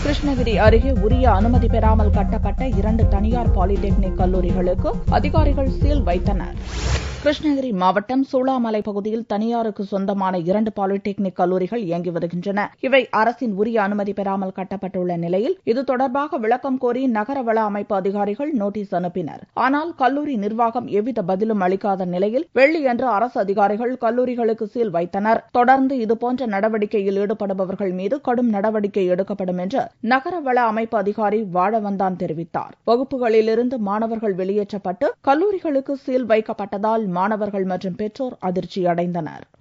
கிருஷ்ணகிரி அருகே உரிய அனுமதி பெறாமல் கட்டப்பட்ட இரண்டு தனியார் பாலிடெக்னிக் கல்லூரிகளுக்கு அதிகாரிகள் சீல் வைத்தனர் கிருஷ்ணகிரி மாவட்டம் சூளாமலை பகுதியில் தனியாருக்கு சொந்தமான இரண்டு பாலிடெக்னிக் கல்லூரிகள் இயங்கி வருகின்றன இவை அரசின் உரிய அனுமதி பெறாமல் கட்டப்பட்டுள்ள நிலையில் இது தொடர்பாக விளக்கம் கோரி நகர வள அமைப்பு அதிகாரிகள் நோட்டீஸ் அனுப்பினர் ஆனால் கல்லூரி நிர்வாகம் எவ்வித பதிலும் அளிக்காத நிலையில் வெள்ளியன்று அரசு அதிகாரிகள் கல்லூரிகளுக்கு சீல் வைத்தனர் தொடர்ந்து இதுபோன்ற நடவடிக்கையில் ஈடுபடுபவர்கள் மீது கடும் நடவடிக்கை எடுக்கப்படும் என்று நகர வள அமைப்பு அதிகாரி வாழவந்தான் தெரிவித்தார் வகுப்புகளிலிருந்து மாணவர்கள் வெளியேற்றப்பட்டு கல்லூரிகளுக்கு சீல் வைக்கப்பட்டதால் மாணவர்கள் மற்றும் பெற்றோர் அதிர்ச்சியடைந்தனர்